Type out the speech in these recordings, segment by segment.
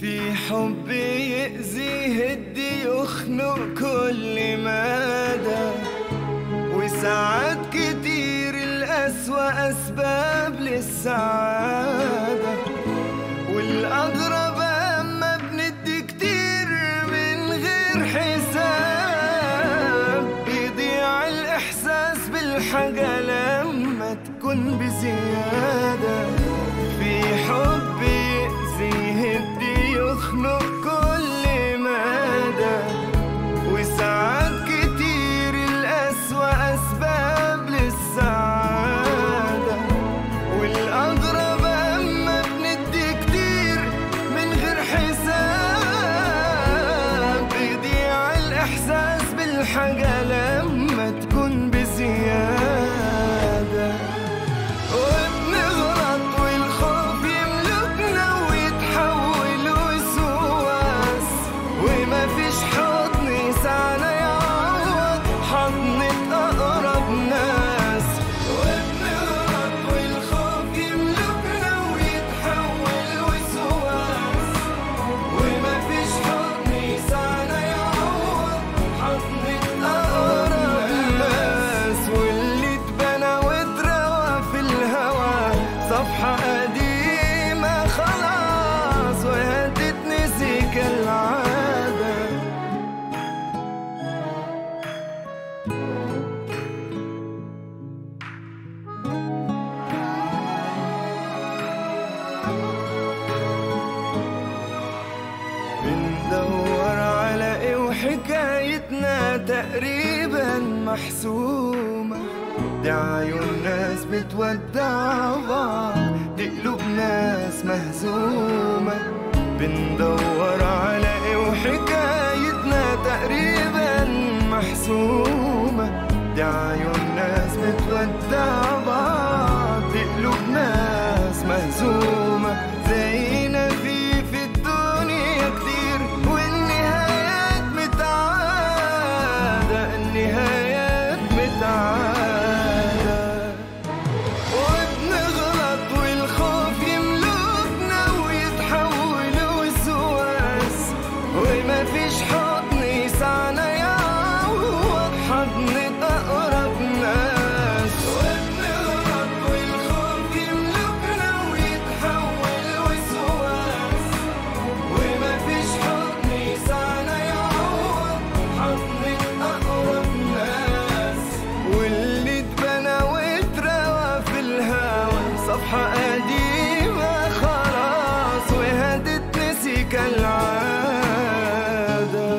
في حب يأذي يهدي يخنق كل مدى وساعات كتير الأسوأ أسباب للسعادة والأغرب أما بندي كتير من غير حساب بيضيع الإحساس بالحاجة لما تكون بزيادة في حب يأذي يهدي يخنق كل مدى وساعات كتير الأسوأ أسباب للسعادة والأغرب أما بندي كتير من غير حساب بيضيع الإحساس بالحاجة لما تكون بزيادة وبنغلط والخوف يملكنا ويتحول وسواس وما فيش حضن يسعنا يعوض حضنة أقرب ناس وبنغلط والخوف يملكنا ويتحول وسواس وما فيش حضن يسعنا يعوض حضنة أقرب ناس واللي اتبنى واتروى في الهوى صفحة قديمة خلاص وهتتنسي كالعادة بندور على ايه وحكايتنا تقريبا محسومة دي عيون ناس بتودع بعض دي قلوب ناس مهزومة بندور على ايه وحكايتنا تقريبا محسومة دي عيون ناس بتودع بعض دي قلوب ناس مهزومة زينا في في الدنيا كتير والنهايات متعادة النهايات متعادة وبنغلط والخوف يملكنا ويتحول وسواس وما فيش حضن يسعنا يعوض حضن أقرب ناس وبنغلط والخوف يملكنا ويتحول وسواس وما فيش حضن يسعنا يعوض حضن أقرب ناس واللي اتبنى واتروى في الهوى صفحة قديمة خلاص وهتتنسي كالعادة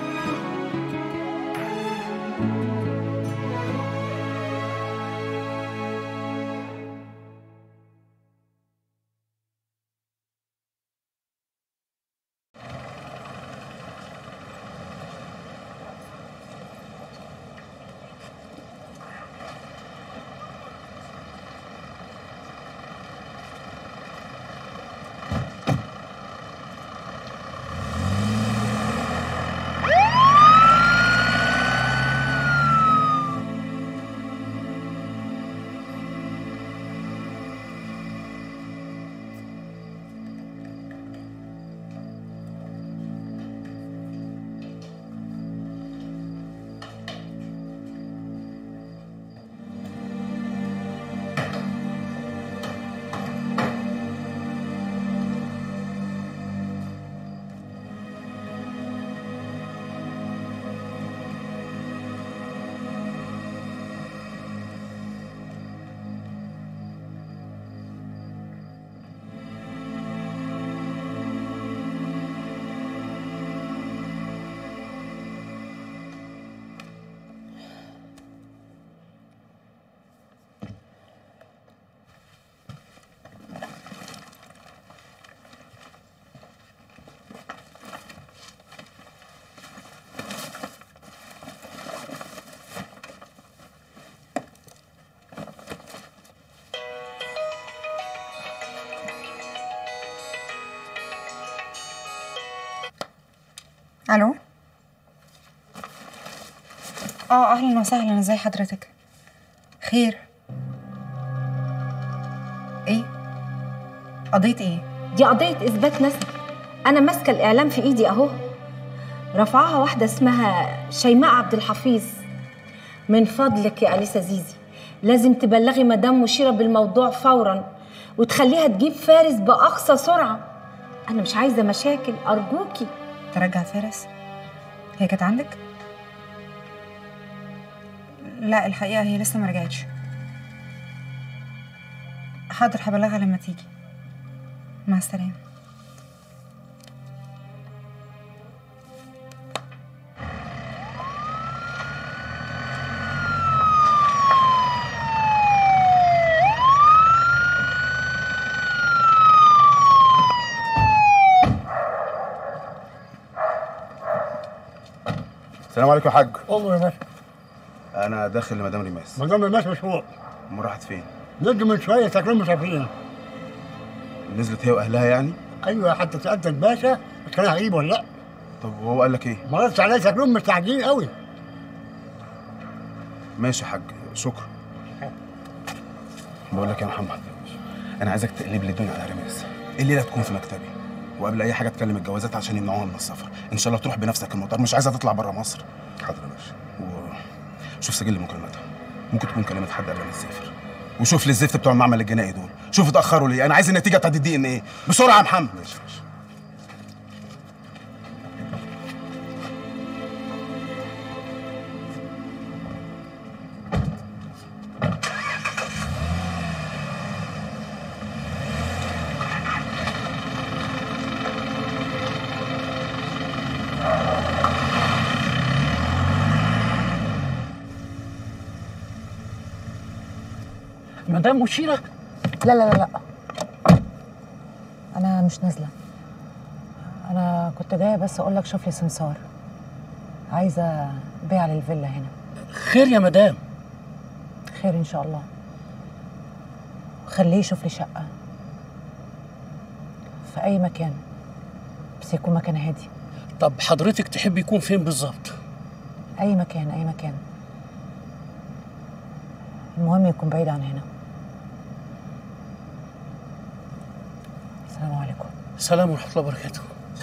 الو اه اهلا وسهلا ازي حضرتك خير ايه قضية ايه دي قضية إثبات نسب انا ماسكه الاعلام في ايدي اهو رفعها واحده اسمها شيماء عبد الحفيظ من فضلك يا انسه زيزي لازم تبلغي مدام مشيره بالموضوع فورا وتخليها تجيب فارس باقصى سرعه انا مش عايزه مشاكل ارجوكي ترجع فارس هي كانت عندك لا الحقيقه هي لسه ما رجعتش حاضر هبلغها لما تيجي مع السلامه السلام عليكم يا حاج امر يا باشا انا داخل لمدام ريماس مدام الناس مشروع ام راحت فين نزلوا من شويه ساكنين مسافرين نزلت هي واهلها يعني ايوه حتى سالت الباشا بس كان غريب ولا لا طب وهو قال لك ايه ما ردش عليا ساكنين مستعجلين قوي ماشي يا حاج شكرا بقول لك يا محمد انا عايزك تقلب لي الدنيا على ريماس الليله تكون في مكتبي وقبل اي حاجه تكلم الجوازات عشان يمنعوها من السفر ان شاء الله تروح بنفسك المطار مش عايزها تطلع بره مصر حاضر يا باشا وشوف سجل مكالمتها ممكن تكون كلمت حد قبل ما تسافر وشوف لي الزفت بتوع المعمل الجنائي دول شوف اتاخروا ليه انا عايز النتيجه بتاعت الدي ان ايه بسرعه يا محمد ماشي ماشي مدام مشيره لا لا لا لا انا مش نازله انا كنت جايه بس اقول لك شوف لي سمسار عايزه بيع للفيلا هنا خير يا مدام خير ان شاء الله خليه يشوف لي شقه في اي مكان بس يكون مكان هادي طب حضرتك تحب يكون فين بالظبط اي مكان اي مكان المهم يكون بعيد عن هنا السلام عليكم السلام ورحمه الله وبركاته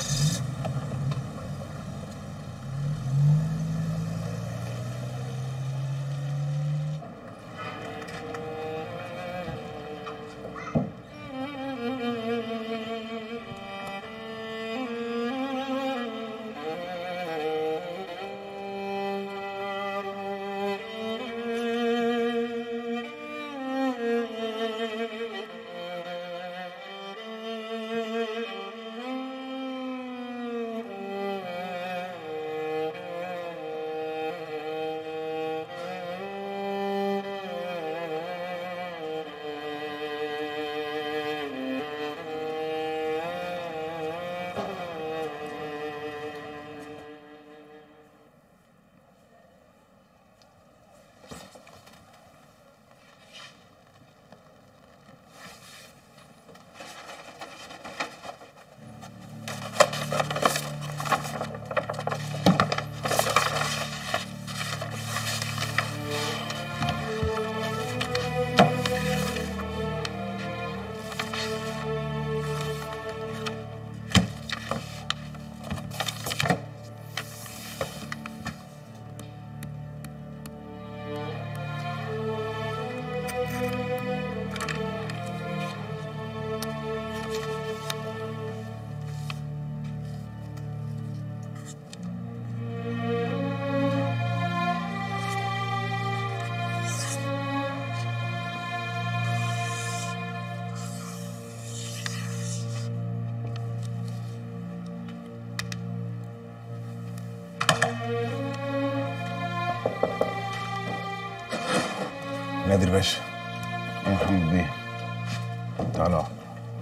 نادر باشا يا محمد بيه تعالى اقعد.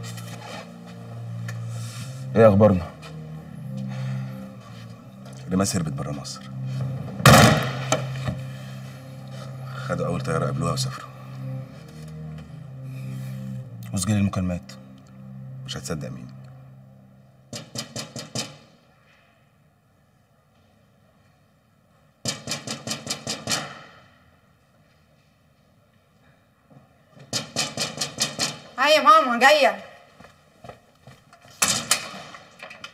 ايه اخبارنا ريماس هربت بره مصر خدوا اول طياره قابلوها وسافروا وسجل المكالمات مش هتصدق مين هاي يا ماما جايه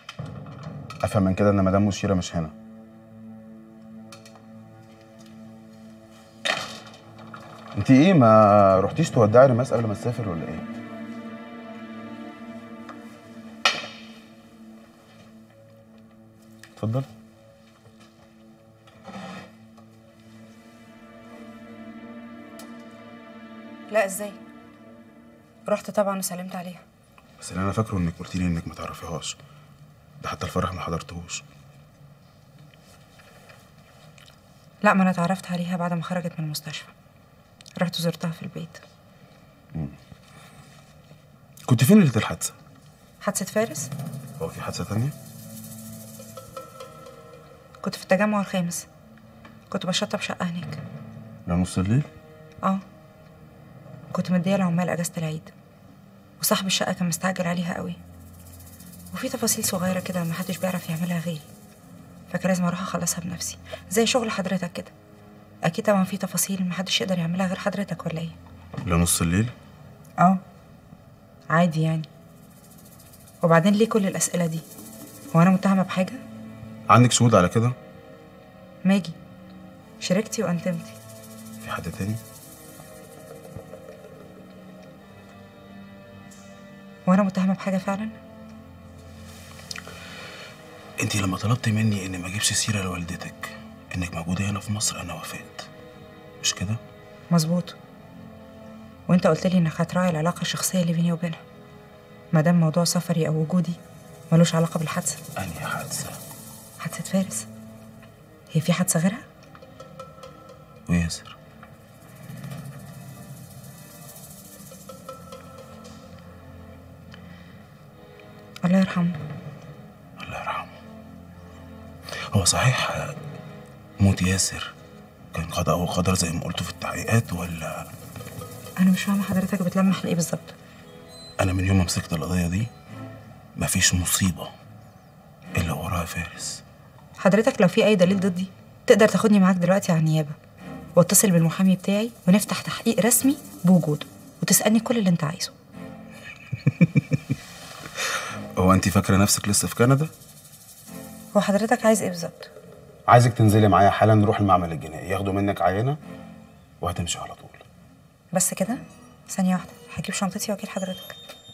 افهم من كده ان مدام مشيره مش هنا انت ايه ما رحتيش تودعي رماس قبل ما تسافر ولا ايه اتفضل لا ازاي رحت طبعا وسلمت عليها بس اللي انا فاكره انك قلتي لي انك ما تعرفيهاش ده حتى الفرح ما حضرتهوش لا ما انا اتعرفت عليها بعد ما خرجت من المستشفى رحت زرتها في البيت كنت فين ليله الحادثه حادثة فارس هو في حادثه تانية كنت في التجمع الخامس كنت بشطب شقة هناك لا نص الليل اه كنت مدية العمال اجازة العيد وصاحب الشقة كان مستعجل عليها قوي وفي تفاصيل صغيرة كده محدش بيعرف يعملها غيري فكان لازم اروح اخلصها بنفسي زي شغل حضرتك كده اكيد طبعا في تفاصيل محدش يقدر يعملها غير حضرتك ولا ايه لا نص الليل اه عادي يعني وبعدين ليه كل الأسئلة دي؟ هو أنا متهمة بحاجة؟ عندك شهود على كده ماجي شريكتي وأنتمتي في حد تاني هو أنا متهمة بحاجة فعلا؟ انت لما طلبتي مني اني ما اجيبش سيره لوالدتك انك موجوده هنا في مصر انا وافقت مش كده مظبوط وأنت قلت لي إنك هتراعي العلاقة الشخصية اللي بيني وبينها مادام موضوع سفري أو وجودي ملوش علاقة بالحادثة انهي حادثه حادثة فارس هي في حادثة غيرها؟ وياسر الله يرحمه الله يرحمه هو صحيح آه، موت ياسر كان قضاء وقدر زي ما قلتوا في التحقيقات ولا أنا مش فاهمة حضرتك بتلمح لإيه بالظبط انا من يوم ما مسكت القضيه دي مفيش مصيبه الا وراها فارس حضرتك لو في أي دليل ضدي تقدر تاخدني معاك دلوقتي على النيابة واتصل بالمحامي بتاعي ونفتح تحقيق رسمي بوجوده وتسألني كل اللي أنت عايزه هو انت فاكره نفسك لسه في كندا هو حضرتك عايز إيه بالظبط؟ عايزك تنزلي معايا حالا نروح المعمل الجنائي ياخدوا منك عينه وهتمشي على طول بس كده؟ ثانية واحدة هجيب شنطتي واجيل حضرتك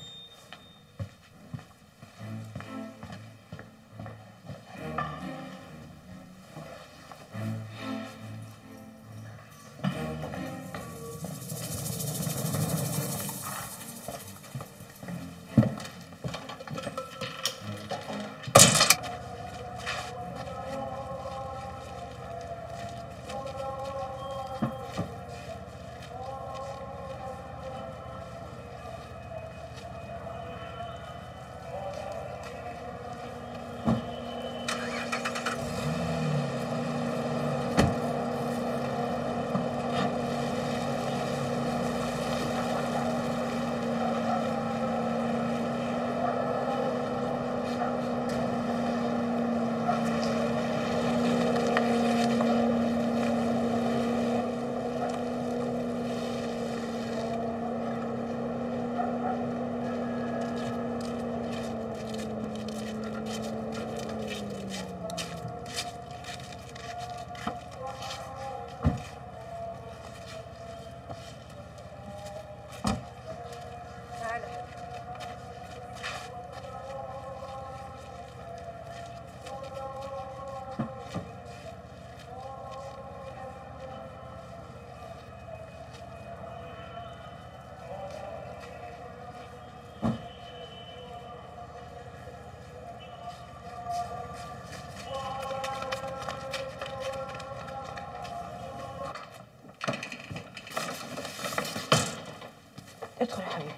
ادخل يا حبيبي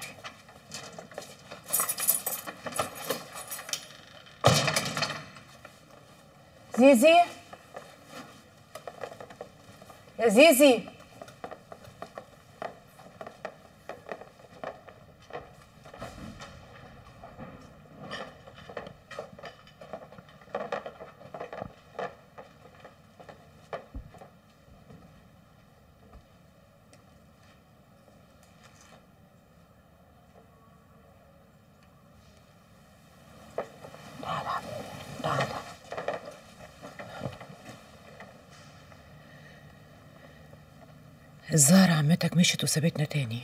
زيزي يا زيزي تعال تعال الظاهر عمتك مشت وسابتنا تاني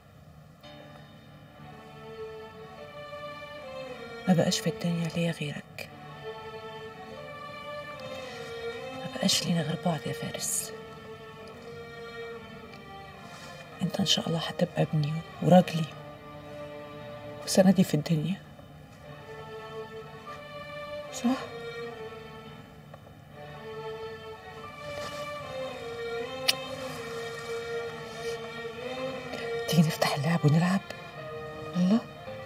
ما بقاش في الدنيا ليا غيرك ما بقاش لينا غير بعض يا فارس انت ان شاء الله هتبقى ابني وراجلي وسندي في الدنيا صح تيجي نفتح اللعب ونلعب الله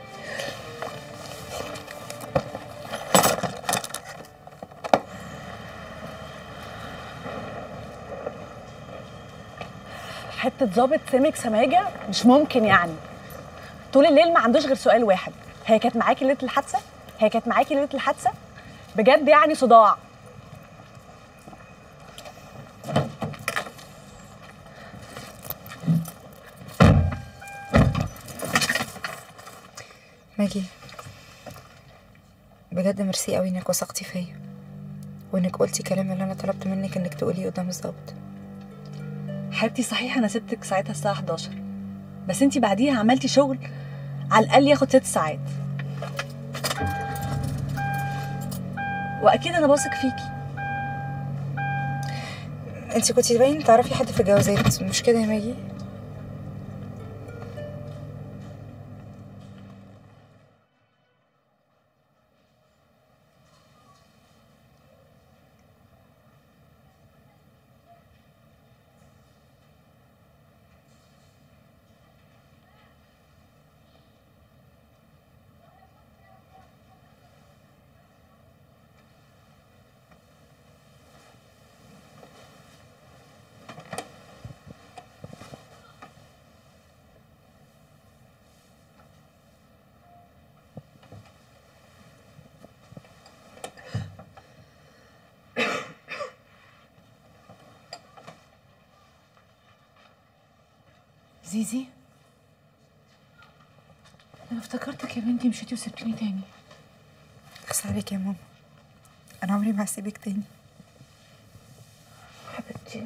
حته ظابط سمك سماجه مش ممكن يعني طول الليل ما عندوش غير سؤال واحد هي كانت معاكي ليله الحادثه هي كانت معاكي ليله الحادثه بجد يعني صداع ماجي بجد ميرسي قوي انك وثقتي فيا وانك قلتي كلام اللي انا طلبت منك انك تقوليه قدام الظابط حبيبتي صحيح انا سبتك ساعتها الساعه 11 بس انتي بعديها عملتي شغل على الاقل ياخد ست ساعات واكيد انا واثق فيكي انت كنتي باين تعرفي حد في الجوازات مش كده يا ماجي زيزي انا افتكرتك يا بنتي مشيتي وسبتيني تاني اخس عليك يا ماما انا عمري ما هسيبك تاني حبيبتي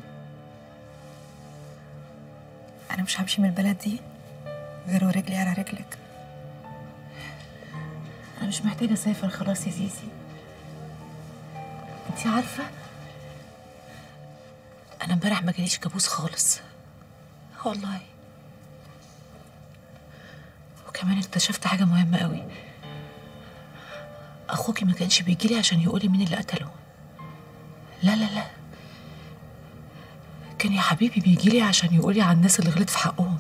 انا مش همشي من البلد دي غير ورجلي على رجلك انا مش محتاجه اسافر خلاص يا زيزي انتي عارفه انا امبارح ما جاليش كابوس خالص والله وكمان اكتشفت حاجه مهمه قوي اخوكي ما كانش بيجيلي عشان يقولي مين اللي قتله لا لا لا كان يا حبيبي بيجيلي عشان يقولي على الناس اللي غلط في حقهم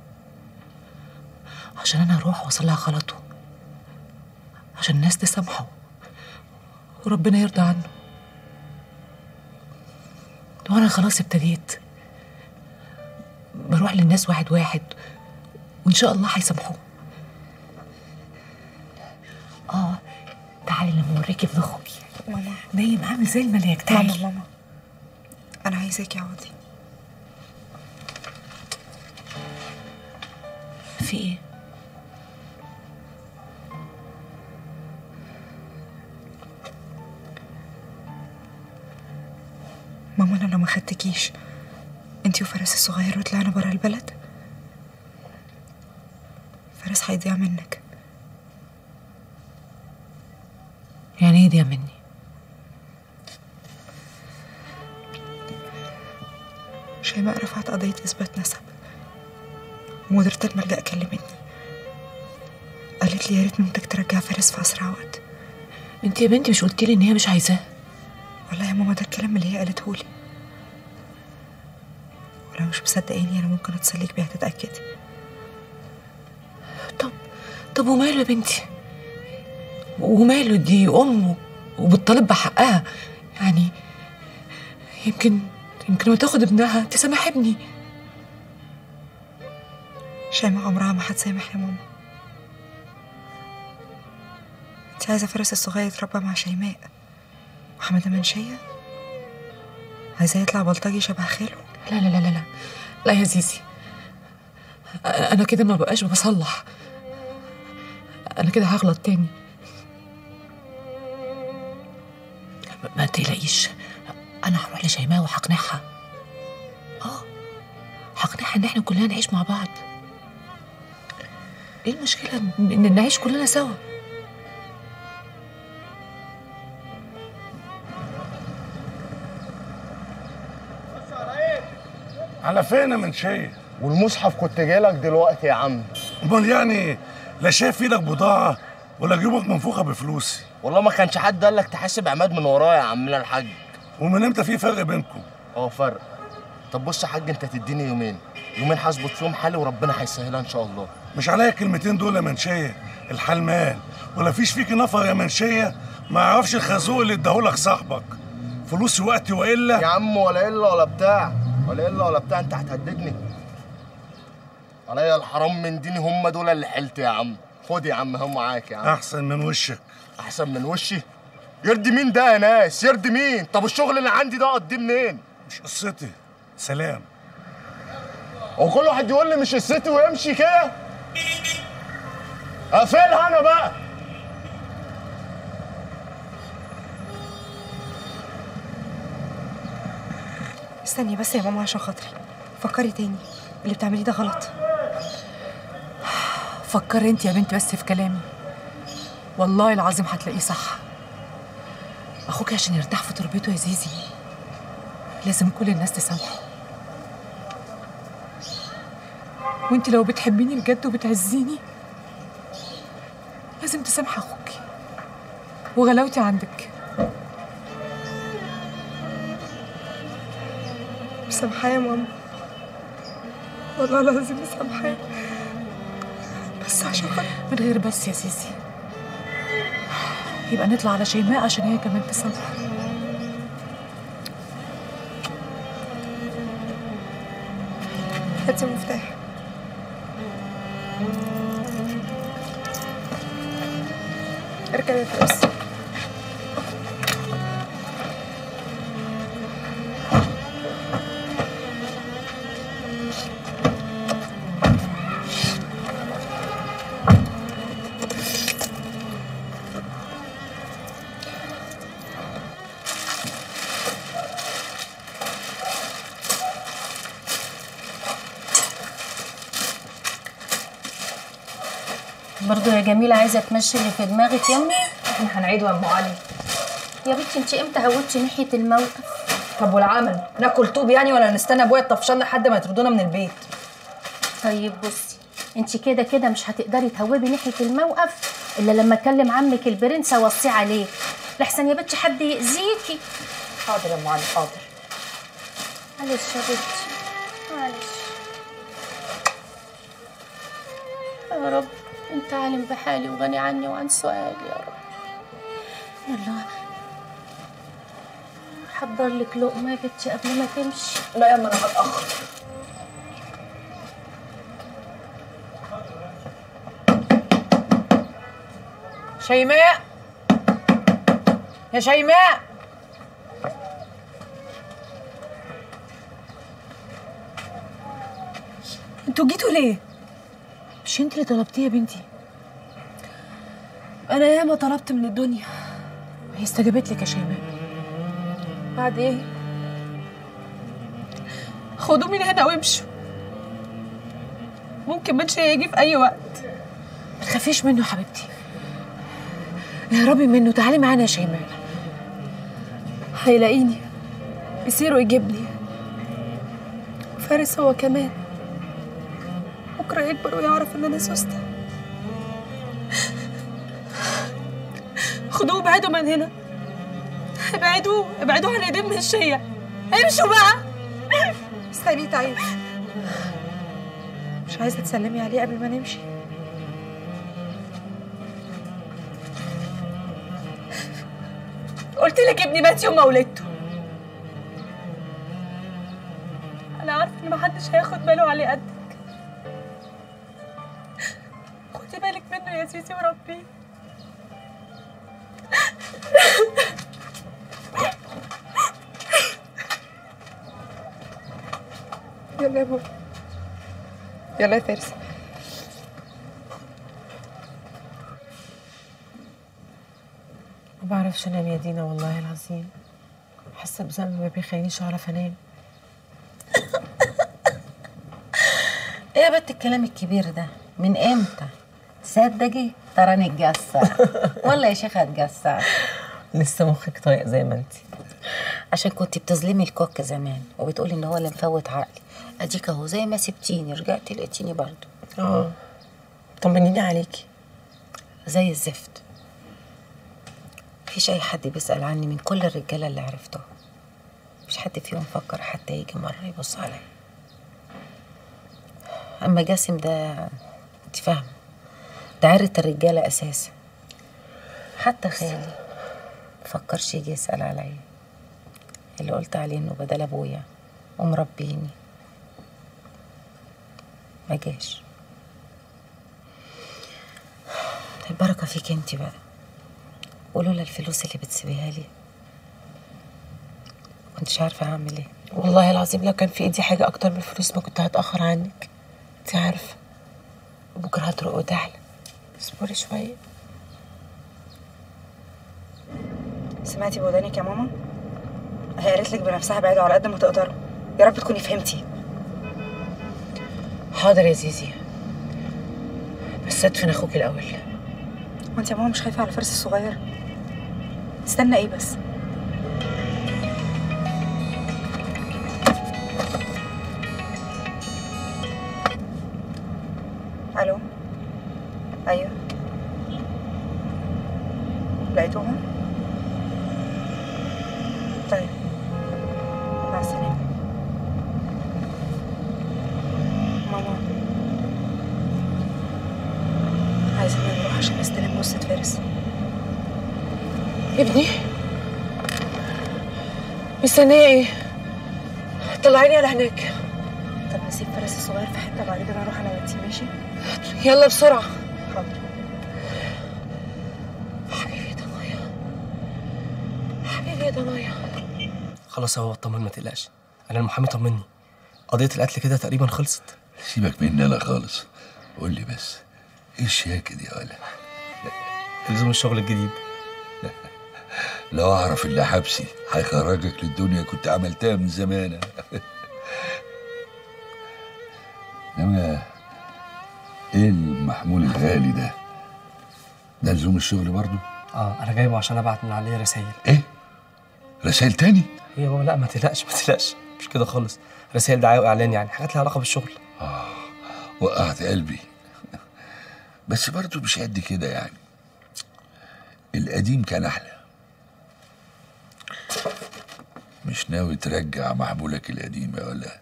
عشان انا اروح واصلح غلطه عشان الناس تسامحه وربنا يرضى عنه وانا خلاص ابتديت بروح للناس واحد واحد وان شاء الله هيسامحوه اه تعالي لما اوريكي ابن اخوكي ماما نايم عامل زي الملاك ماما تعالي ماما انا عايزاكي اقعدي في ايه ماما انا لو ما خدتكيش انتي وفارس الصغير وطلعنا برا البلد فارس هيضيع منك يعني ايه دي مني شيماء رفعت قضية إثبات نسب مديرة الملجأ كلمتني قالت لي يا ريت مامتك ترجع فارس في أسرع وقت انت يا بنتي مش قلتي لي ان هي مش عايزاه والله يا ماما ده الكلام اللي هي قالته لي ولو مش مصدقيني أنا ممكن أتصلك بيها تتأكدي طب طب وماله يا بنتي وماله دي امه وبتطالب بحقها يعني يمكن يمكن لما تاخد ابنها تسامح ابني شيماء عمرها ما هتسامح يا ماما انت عايزة فارس الصغير يتربى مع شيماء وحمادة منشية عايزاه يطلع بلطجي شبه خاله لا لا لا لا لا لا يا زيزي انا كده ما بقاش بصلح انا كده هغلط تاني ما تقلقيش انا هروح لشيماء وهقنعها اه هقنعها ان احنا كلنا نعيش مع بعض ايه المشكله ان إن نعيش كلنا سوا على فين يا منشيه والمصحف كنت جايلك دلوقتي يا عم امال يعني لا شايف في ايدك بضاعه ولا جيوبك منفوخه بفلوسي والله ما كانش حد قال لك تحاسب عماد من ورايا يا عمنا الحاج ومن امتى في فرق بينكم اه فرق طب بص يا حاج انت تديني يومين يومين هظبط فيهم حالي وربنا هيسهلها ان شاء الله مش عليا الكلمتين دول يا منشيه الحال مال ولا فيش فيك نفر يا منشيه ما يعرفش الخازوق اللي اداهولك صاحبك فلوسي وقتي والا يا عم ولا الا ولا بتاع ولا الا ولا بتاع انت هتهددني عليا الحرام من ديني هم دول اللي حلت يا عم خد يا عم هم معاك يا عم احسن من وشك احسن من وشي يرضي مين ده يا ناس يرضي مين طب الشغل اللي عندي ده اقضيه منين مش قصتي سلام هو كل واحد يقول لي مش قصتي ويمشي كده اقفلها انا بقى استني بس يا ماما عشان خاطري فكري تاني اللي بتعمليه ده غلط فكري انت يا بنتي بس في كلامي والله العظيم هتلاقيه صح اخوك عشان يرتاح في تربيته يا زيزي لازم كل الناس تسامحه وانت لو بتحبيني بجد وبتعزيني لازم تسامحي اخوكي وغلاوتي عندك مسامحاه يا ماما والله العظيم مسامحاه بس عشان خاطر من غير بس يا سيسي يبقى نطلع على شيماء عشان هي كمان تسامحه هاتي المفتاح اركب يا فارس برضو يا جميلة عايزة تمشي اللي في دماغك يمي احنا هنعيده يا ام علي يا بنتي انت امتى هوتي ناحية الموقف طب والعمل ناكل طوب يعني ولا نستنى ابويا الطفشان لحد ما يطردونا من البيت طيب بصي انت كده كده مش هتقدري تهوبي ناحية الموقف الا لما اكلم عمك البرنس اوصيه عليه لحسن يا بنتي حد يأذيكي حاضر يا ام علي حاضر معلش يا بنتي معلش يا رب انت عالم بحالي وغني عني وعن سؤالي يا رب يلا حضر لك لقمه يا بنتي قبل ما تمشي لا يا اما انا هتاخر شيماء يا شيماء انتوا جيتوا ليه؟ مش انت اللي طلبتيه يا بنتي انا ياما طلبت من الدنيا هي استجابت لك يا شيماء بعد ايه؟ خدوه من هنا وامشوا ممكن منشي يجي في اي وقت ما تخافيش منه يا حبيبتي اهربي منه تعالي معانا يا شيماء هيلاقيني يصير ويجيبني فارس هو كمان بكره يكبر ويعرف ان انا سوسته خدوه ابعدوا من هنا ابعدوه ابعدوه عن ايدين منشيه امشوا بقى استني تعالي مش عايزه تسلمي عليه قبل ما نمشي قلت لك ابني مات يوم ما ولدته انا عارفه ان محدش هياخد باله عليه قدك خدي بالك منه يا سيسي وربيه يلا يا بابا يلا يا فارس ما بعرفش انام يا دينا والله العظيم حاسه بذنب ما بيخلينيش اعرف انام ايه يا بنت الكلام الكبير ده من امتى تصدقي تراني اتجسر والله يا شيخه اتجسر لسه مخك طايق زي ما انت عشان كنت بتظلمي الكوك زمان وبتقولي ان هو اللي مفوت عقلي اديك اهو زي ما سبتيني رجعتي لقيتيني برضه اه طمنيني عليكي زي الزفت مفيش اي حد بيسال عني من كل الرجاله اللي عرفتهم مش حد فيهم فكر حتى يجي مره يبص عليا اما جاسم ده انت فاهمه ده عرة الرجاله اساسا حتى خالي مفكرش يجي يسال عليا اللي قلت عليه انه بدل ابويا ومربيني ما جاش البركه فيك انت بقى ولولا الفلوس اللي بتسيبيها لي كنتش عارفه اعمل ايه والله العظيم لو كان في ايدي حاجه اكتر من الفلوس ما كنت هتاخر عنك انت عارفه بكره هتروق وتعلى اصبري شويه سمعتي بودانك يا ماما هي قالت لك بنفسها بعيدوا على قد ما تقدروا يا رب تكوني فهمتي حاضر يا زيزي بس ادفن اخوك الاول وانت يا ماما مش خايفه على فارس الصغير استنى ايه بس الو ايوه لقيتوهم طيب مع السلامه ماما عايزة نروح عشان نستلم جثة فارس ابني مستنيه ايه طلعيني على هناك طب نسيب فارس الصغير في حتة بعد كده نروح أنا وأنتي ماشي؟ يلا بسرعه حاضر حبيبي ده مايا حبيبي ده مايا خلاص يا بابا اطمن ما تقلقش انا المحامي طمني قضيه القتل كده تقريبا خلصت سيبك مني انا خالص قول لي بس ايه الشياكه دي يا ولا لزوم الشغل الجديد لو اعرف اللي حبسي هيخرجك للدنيا كنت عملتها من زمان انما ايه المحمول الغالي ده ده لزوم الشغل برضو اه انا جايبه عشان ابعت من عليه رسائل ايه رسائل تاني ايه يا بابا لا ما تقلقش ما تقلقش مش كده خالص رسائل دعايه واعلان يعني حاجات لها علاقه بالشغل وقعت قلبي بس برضو مش قد كده يعني القديم كان احلى مش ناوي ترجع محمولك القديم يا ولا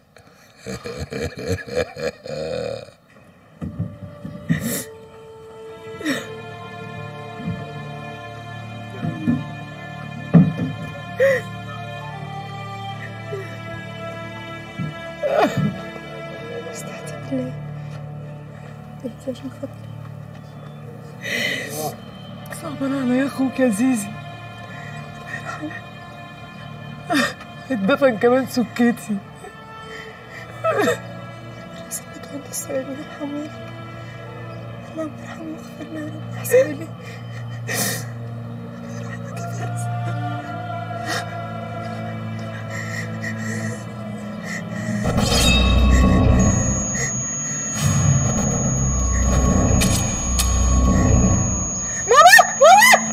استهدي بالله قلت عشان خاطري صعبان عليا اخوك يا زيزي اتدفن كمان سكتي سبت وانت السؤال يرحمه اللهم ارحمه واغفر له يا رب احسن اليه برحمك يا فارس ماما ماما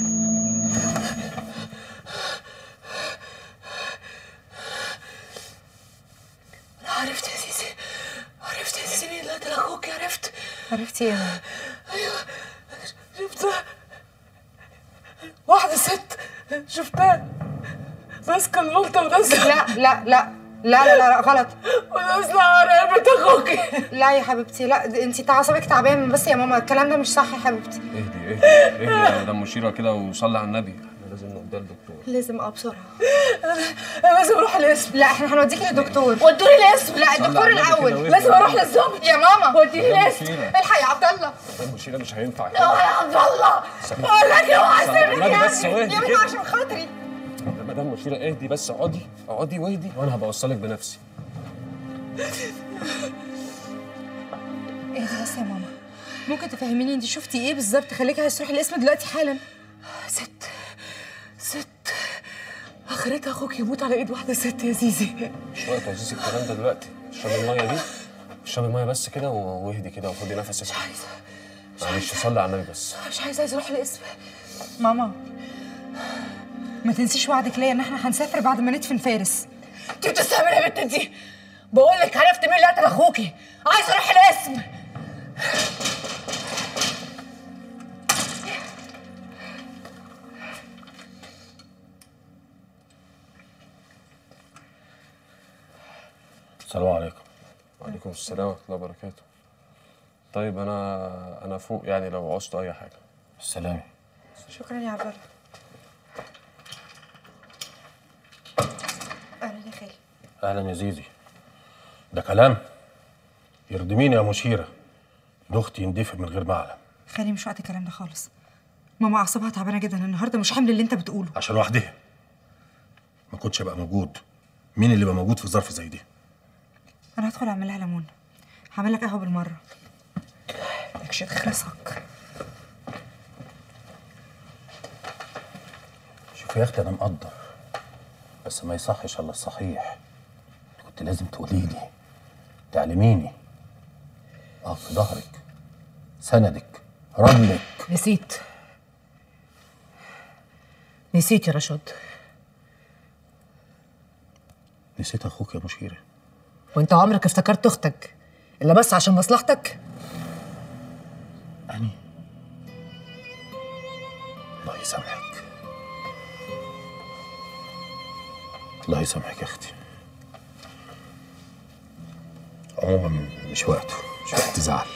عرفت يا زيزي عرفت يا زيزي مين اللي قتل اخوك عرفت عرفتي ايه ايوه شفتها واحدة ست شفتها ماسكة اللقطة ونازلة لا لا لا لا لا لا غلط ونازلة على رقبة اخوك لا يا حبيبتي لا انت عصبك تعبان بس يا ماما الكلام ده مش صح يا حبيبتي اهدي اهدي اهدي يا مدام مشيره كده وصلي على النبي احنا لازم نوديها للدكتور لازم اه بسرعه انا لازم اروح القسم لا احنا هنوديكي للدكتور ودوني القسم لا الدكتور على النبي كده الاول واهدي. لازم اروح للظابط يا ماما وديني مدام القسم مشيره الحق يا عبد الله مدام مشيره مش هينفع يا عبد الله بقول لك اوعى النبي تسيبني بس واهدي يا ماما كده عشان خاطري يا مدام مشيره اهدي بس اقعدي اقعدي واهدي وانا هبوصلك بنفسي ايه ده بس يا ماما ممكن تفهميني انت شفتي ايه بالظبط خليكي عايز تروحي الاسم دلوقتي حالا ست ست اخرتها اخوك يموت على ايد واحدة ست يا زيزي مش وقت عزيز الكلام ده دلوقتي اشرب الميه دي اشربي ميه بس كده و- واهدي كده وخدي نفسك مش عايزه معلش صلي على النبي بس مش عايزه عايزه اروح القسم ماما ما تنسيش وعدك ليا ان احنا هنسافر بعد ما ندفن فارس انت بتستهبل يا بنت انت بقول لك عرفت مين اللي قتل اخوكي عايزه اروح القسم السلام عليكم وعليكم السلام ورحمه الله وبركاته طيب انا انا فوق يعني لو عوزتوا اي حاجه السلام شكرا يا عبد الله اهلا يا خالي اهلا يا زيزي ده كلام يرضي مين يا مشيره ده اختي يندفن من غير ما اعلم خالي مش وقت الكلام ده خالص ماما اعصابها تعبانه جدا النهارده مش حمل اللي انت بتقوله عشان وحدها ما كنتش ابقى موجود مين اللي يبقى موجود في ظرف زي دي انا هدخل اعمل لها ليمون هعمل لك قهوه بالمره مالكش تخرسك شوف يا اختي انا مقدر بس ما يصحش الا الصحيح كنت لازم تقولي لي تعلميني اقف في ظهرك سندك رجلك نسيت نسيت يا رشاد نسيت اخوك يا مشيره وانت عمرك افتكرت اختك الا بس عشان مصلحتك أني الله يسامحك الله يسامحك يا اختي عموما مش وقته مش وقت زعل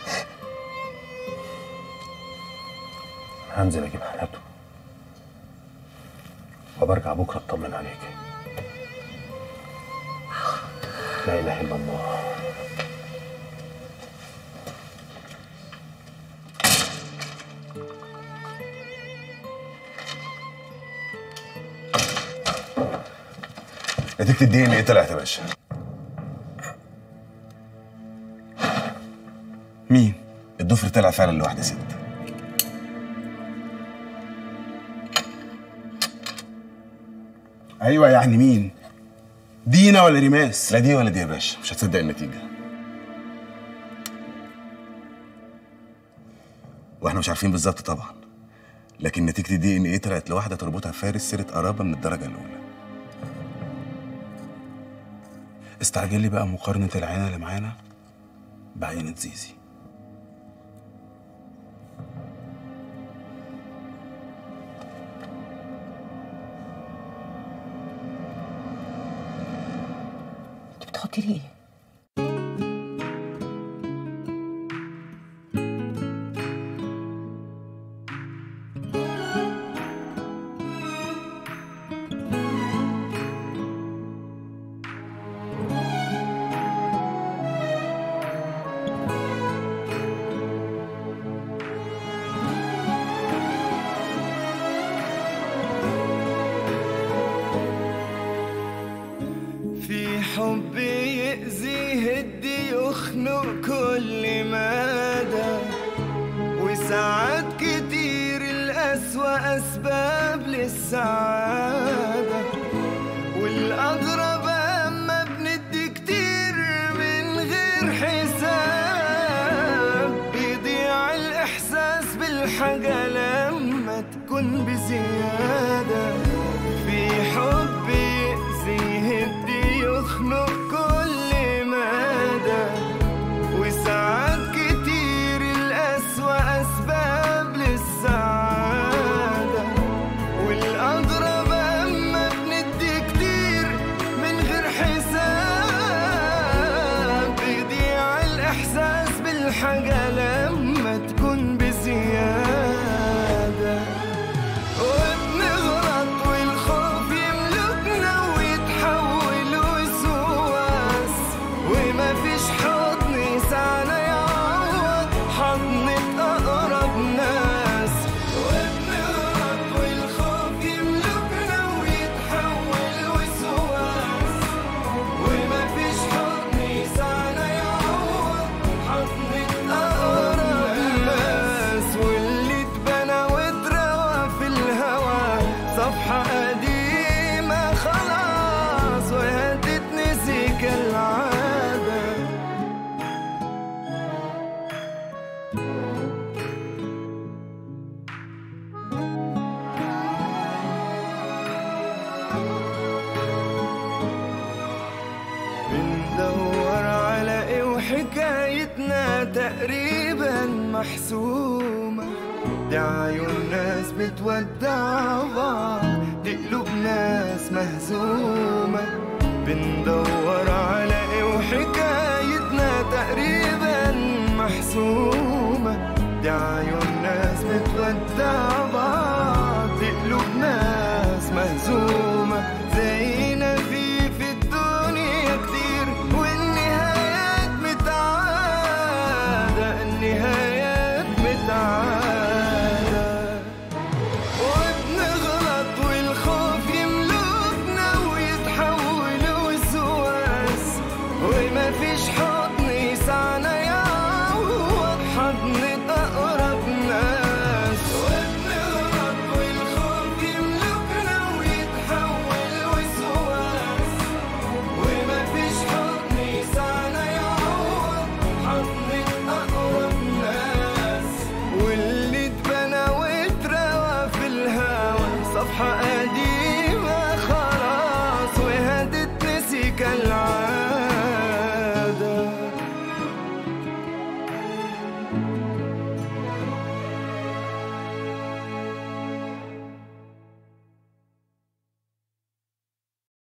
هنزل اجيب حالته وبرجع بكره اطمن عليك لا اله الا الله نتيجة الدي ان ايه طلعت يا باشا مين؟ الضفر طلع فعلا لواحدة ست ايوه يعني مين؟ دينا ولا ريماس؟ لا دي ولا دي يا باشا مش هتصدق النتيجة واحنا مش عارفين بالظبط طبعا لكن نتيجة الدي ان ايه طلعت لواحدة تربطها فارس سيرة قرابة من الدرجة الأولى استعجل لي بقى مقارنة العينة اللي معانا بعينة زيزي انت بتحطي لي ايه في حب يأذي يهدي يخنق كل مدى وساعات كتير الأسوأ أسباب للسعادة والأغرب أما بندي كتير من غير حساب بيضيع الإحساس بالحاجة لما تكون بزيادة في حب يأذي يهدي يخنق كل مدى وساعات كتير الأسوأ أسباب للسعادة والأغرب تقريبا محسومة دي عيون ناس بتودع بعض